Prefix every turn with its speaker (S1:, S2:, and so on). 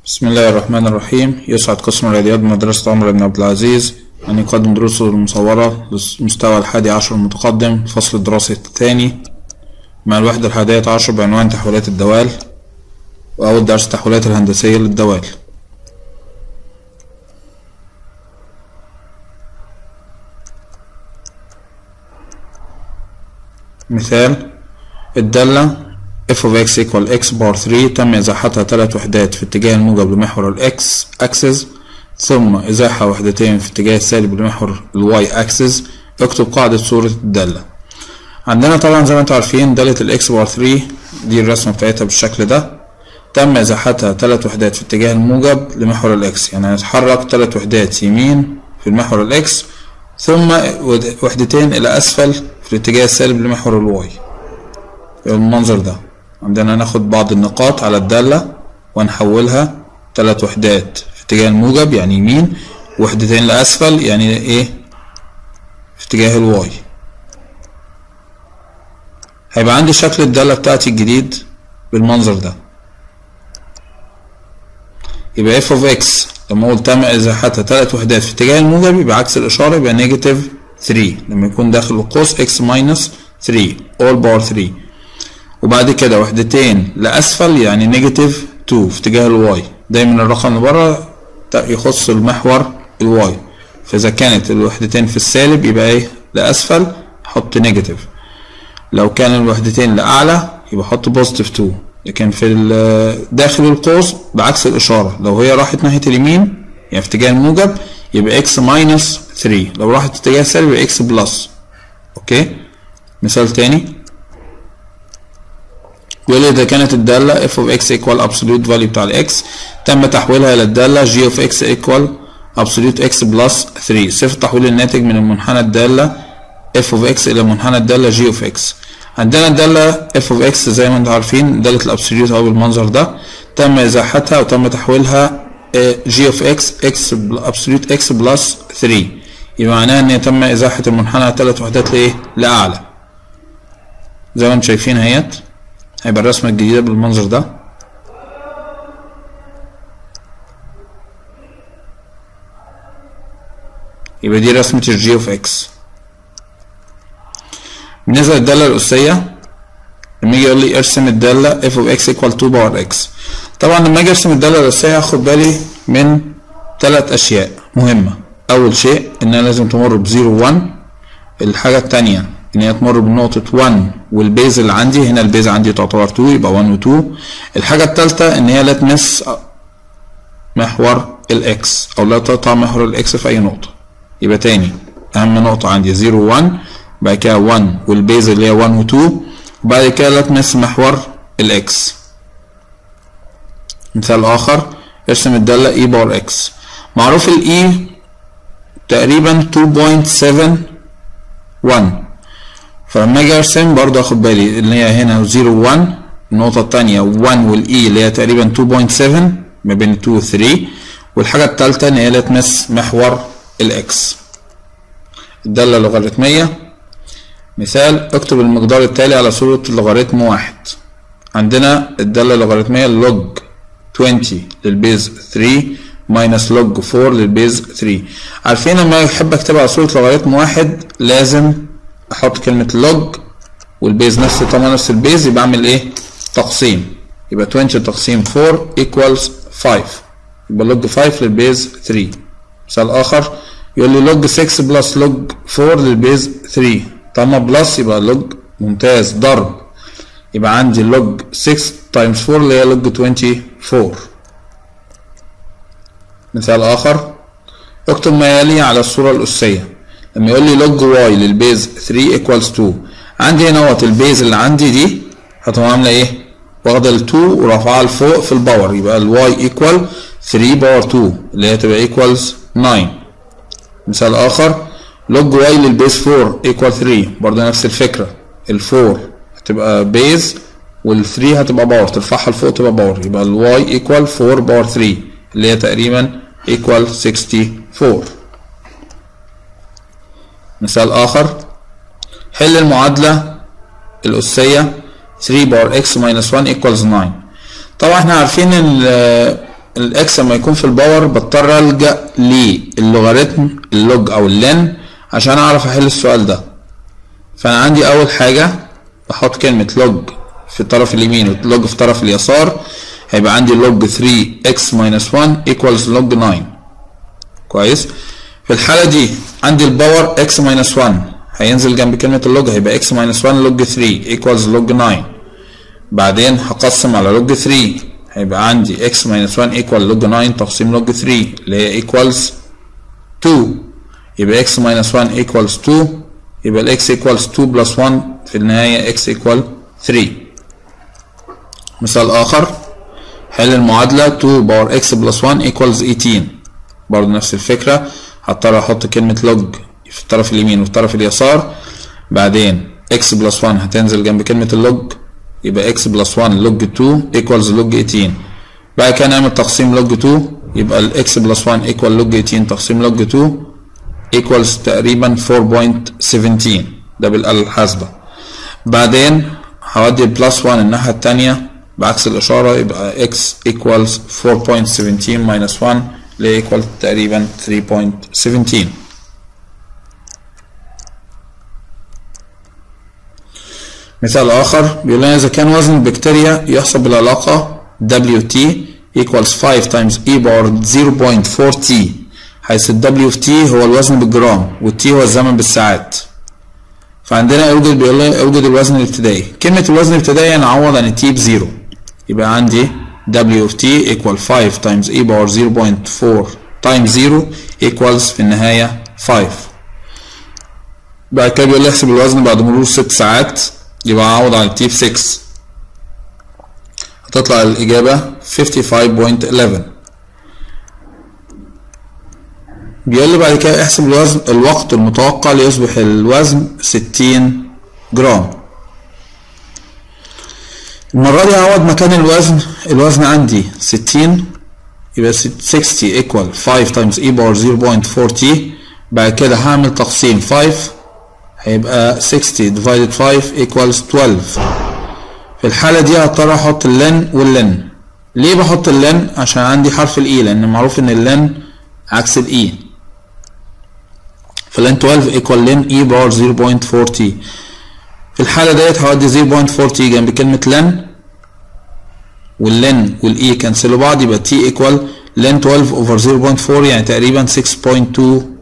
S1: بسم الله الرحمن الرحيم يسعد قسم الرياضيات بمدرسة عمر بن عبد العزيز أن يقدم دروسه المصورة للمستوى الحادي عشر المتقدم الفصل الدراسي الثاني مع الوحدة الحادية عشر بعنوان تحويلات الدوال وأول درس التحويلات الهندسية للدوال مثال الدالة f of x equal x بار 3 تم إزاحتها ثلاث وحدات في اتجاه الموجب لمحور ال x axis ثم إزاحة وحدتين في اتجاه السالب لمحور ال y axis اكتب قاعدة صورة الدالة عندنا طبعا زي ما انتم عارفين دالة ال x بار 3 دي الرسمة بتاعتها بالشكل ده تم إزاحتها ثلاث وحدات في اتجاه الموجب لمحور ال x يعني هنتحرك ثلاث وحدات يمين في المحور ال x ثم وحدتين إلى أسفل في الاتجاه السالب لمحور الواي المنظر ده عندنا ناخد بعض النقاط على الدالة ونحولها ثلاث وحدات في اتجاه الموجب يعني يمين وحدتين لأسفل يعني ايه في اتجاه الواي هيبقى عندي شكل الدالة بتاعتي الجديد بالمنظر ده يبقى f of x لما اقول تم ازاحتها ثلاث وحدات في اتجاه الموجب يبقى عكس الاشارة يبقى نيجاتيف 3 لما يكون داخل القوس x minus 3 all power 3 وبعد كده وحدتين لأسفل يعني نيجاتيف 2 في اتجاه الواي دايما الرقم اللي بره يخص المحور الواي فإذا كانت الوحدتين في السالب يبقى ايه لأسفل حط نيجاتيف لو كان الوحدتين لأعلى يبقى حط بوزيتيف 2 لكن في داخل القوس بعكس الإشارة لو هي راحت ناحية اليمين يعني في اتجاه الموجب يبقى x ماينس 3 لو راحت في اتجاه السالب يبقى x بلس اوكي مثال تاني بيقول لي إذا كانت الدالة f of x equal absolute value بتاع ال x تم تحويلها إلى الدالة g of x equal absolute x plus 3 صفر تحويل الناتج من المنحنى الدالة f of x إلى منحنى الدالة g of x عندنا الدالة f of x زي ما انتم عارفين دالة الابسوليوت أهو بالمنظر ده تم إزاحتها وتم تحويلها g of x x absolute x plus 3 يبقى معناها إن تم إزاحة المنحنى ثلاث وحدات لإيه؟ لأعلى زي ما انتم شايفين اهيت هيبقى الرسمة الجديدة بالمنظر ده يبقى دي رسمة الجي اوف اكس بالنسبة للدالة الأسية لما يجي يقول لي ارسم الدالة f of x equal 2 باور x طبعا لما اجي ارسم الدالة الأسية هاخد بالي من ثلاث أشياء مهمة أول شيء إنها لازم تمر بزيرو 1 الحاجة التانية ان هي تمر بنقطة 1 والبيز اللي عندي هنا البيز عندي تعتبر 2 يبقى 1 و 2 الحاجة التالتة ان هي لا تمس محور الاكس او لا تقطع محور الاكس في اي نقطة يبقى تاني اهم نقطة عندي 0 و 1 بعد كده 1 والبيز اللي هي 1 و 2 وبعد كده لا تمس محور الاكس مثال اخر ارسم الدالة اي باور اكس معروف الاي تقريبا 2.71 فلما اجي ارسم برضه اخد بالي ان هي هنا 0 1 النقطة التانية 1 والاي اللي هي تقريبا 2.7 ما بين 2 و 3 والحاجة التالتة ان هي لا تمس محور الاكس الدالة اللوغاريتمية مثال اكتب المقدار التالي على صورة لوغاريتم واحد عندنا الدالة اللوغاريتمية لوج 20 للبيز 3 ماينس لوج 4 للبيز 3 عارفين لما احب اكتبها على صورة لوغاريتم واحد لازم احط كلمة لوج والبيز نفس طبعا نفس البيز يبقى اعمل ايه تقسيم يبقى 20 تقسيم 4 equals 5 يبقى لوج 5 للبيز 3 مثال اخر يقول لي لوج 6 بلس لوج 4 للبيز 3 طالما بلس يبقى لوج ممتاز ضرب يبقى عندي لوج 6 تايمز 4 اللي هي لوج 24 مثال اخر اكتب ما يلي على الصورة الأسية لما يقول لي لوج واي للبيز 3 ايكوالز 2 عندي هنا اهوت البيز اللي عندي دي هتبقى عامله ايه؟ واخده ال 2 ورافعاها لفوق في الباور يبقى الواي ايكوال 3 باور 2 اللي هي تبقى ايكوالز 9 مثال اخر لوج واي للبيز 4 ايكوال 3 برضه نفس الفكره ال 4 هتبقى بيز وال 3 هتبقى باور ترفعها لفوق تبقى باور يبقى الواي ايكوال 4 باور 3 اللي هي تقريبا ايكوال 64 مثال آخر حل المعادلة الأسية 3 باور x minus 1 equals 9 طبعا احنا عارفين ان الاكس لما يكون في الباور بضطر الجا للوغاريتم اللوج او اللن عشان اعرف احل السؤال ده فانا عندي اول حاجه بحط كلمه لوج في الطرف اليمين ولوج في الطرف اليسار هيبقى عندي لوج 3 اكس ماينس 1 ايكوالز لوج 9 كويس في الحاله دي عندي الباور اكس ماينس 1 هينزل جنب كلمه اللوج هيبقى اكس ماينس 1 لوج 3 ايكوالز لوج 9 بعدين هقسم على لوج 3 هيبقى عندي x minus 1 equal log 9 تقسيم log 3 اللي هي equals 2 يبقى x minus 1 equals 2 يبقى ال x equals 2 plus 1 في النهاية x equal 3 مثال آخر حل المعادلة 2 باور x plus 1 equals 18 برضه نفس الفكرة هضطر أحط كلمة log في الطرف اليمين وفي الطرف اليسار بعدين x plus 1 هتنزل جنب كلمة اللوج يبقى x بلس 1 لوج 2 ايكوالز لوج 18 بعد كده نعمل تقسيم لوج 2 يبقى ال x بلس 1 ايكوال لوج 18 تقسيم لوج 2 ايكوالز تقريبا 4.17 ده بالآلة الحاسبة بعدين هودي البلس 1 الناحية التانية بعكس الإشارة يبقى x ايكوالز 4.17 ماينس 1 اللي ايكوال تقريبا 3.17 مثال آخر بيقول لنا إذا كان وزن البكتيريا يحسب بالعلاقة WT equals 5 times e power 0.4 t حيث ال W في T هو الوزن بالجرام وال T هو الزمن بالساعات فعندنا اوجد بيقول لنا اوجد الوزن الابتدائي كلمة الوزن الابتدائي نعوض عن T بزيرو يبقى عندي W of T equal 5 times e power 0.4 times 0 equals في النهاية 5 بعد كده بيقول لي احسب الوزن بعد مرور 6 ساعات يبقى اعوض عن التي ب 6 هتطلع الإجابة 55.11 بيقول لي بعد كده احسب الوزن الوقت المتوقع ليصبح الوزن 60 جرام المرة دي هعوض مكان الوزن الوزن عندي 60 يبقى 60 equal 5 times e power 0.4 t بعد كده هعمل تقسيم 5 هيبقى 60 divided 5 equals 12 في الحالة دي هضطر احط اللن واللن ليه بحط اللن عشان عندي حرف الاي لان معروف ان اللن عكس الاي فلن 12 equal لن e باور 0.4 t في الحالة ديت هودي 0.4 t جنب كلمة لن واللن والاي كنسلوا بعض يبقى t equal لن 12 over 0.4 يعني تقريبا 6.2